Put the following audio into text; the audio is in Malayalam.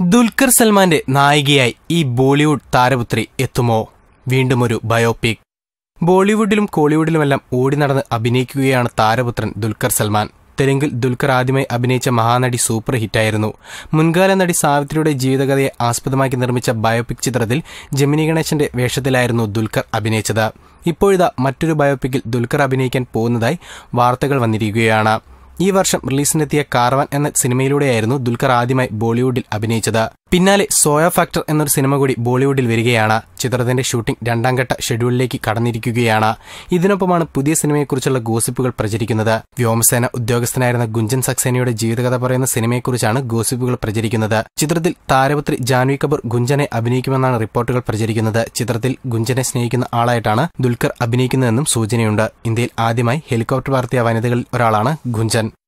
ദുൽഖർ സൽമാന്റെ നായികയായി ഈ ബോളിവുഡ് താരപുത്രി എത്തുമോ വീണ്ടും ഒരു ബയോപിക് ബോളിവുഡിലും കോളിവുഡിലുമെല്ലാം ഓടി നടന്ന് അഭിനയിക്കുകയാണ് താരപുത്രൻ ദുൽഖർ സൽമാൻ തെലുങ്കിൽ ദുൽഖർ ആദ്യമായി അഭിനയിച്ച മഹാനടി സൂപ്പർ ഹിറ്റായിരുന്നു മുൻകാല നടി സാവിത്രിയുടെ ജീവിതകഥയെ ആസ്പദമാക്കി നിർമ്മിച്ച ബയോപിക് ചിത്രത്തിൽ ജമിനി ഗണേശന്റെ വേഷത്തിലായിരുന്നു ദുൽഖർ അഭിനയിച്ചത് ഇപ്പോഴിതാ മറ്റൊരു ബയോപിക്കിൽ ദുൽഖർ അഭിനയിക്കാൻ പോകുന്നതായി വാർത്തകൾ വന്നിരിക്കുകയാണ് ഈ വർഷം റിലീസിനെത്തിയ കാർവാൻ എന്ന സിനിമയിലൂടെയായിരുന്നു ദുൽഖർ ആദ്യമായി ബോളിവുഡിൽ അഭിനയിച്ചത് പിന്നാലെ സോയ ഫാക്ടർ എന്നൊരു സിനിമ കൂടി ബോളിവുഡിൽ വരികയാണ് ചിത്രത്തിന്റെ ഷൂട്ടിംഗ് രണ്ടാം ഘട്ട ഷെഡ്യൂളിലേക്ക് കടന്നിരിക്കുകയാണ് ഇതിനൊപ്പമാണ് പുതിയ സിനിമയെക്കുറിച്ചുള്ള ഗോസിപ്പുകൾ പ്രചരിക്കുന്നത് വ്യോമസേന ഉദ്യോഗസ്ഥനായിരുന്ന ഗുഞ്ചൻ സക്സേനയുടെ ജീവിതകഥ പറയുന്ന സിനിമയെക്കുറിച്ചാണ് ഗോസിപ്പുകൾ പ്രചരിക്കുന്നത് ചിത്രത്തിൽ താരപുത്രി ജാൻവി കപൂർ ഗുഞ്ചനെ അഭിനയിക്കുമെന്നാണ് റിപ്പോർട്ടുകൾ പ്രചരിക്കുന്നത് ചിത്രത്തിൽ ഗുഞ്ചനെ സ്നേഹിക്കുന്ന ആളായിട്ടാണ് ദുൽഖർ അഭിനയിക്കുന്നതെന്നും സൂചനയുണ്ട് ഇന്ത്യയിൽ ആദ്യമായി ഹെലികോപ്റ്റർ പറത്തിയ വനിതകളിൽ ഒരാളാണ് ഗുഞ്ചൻ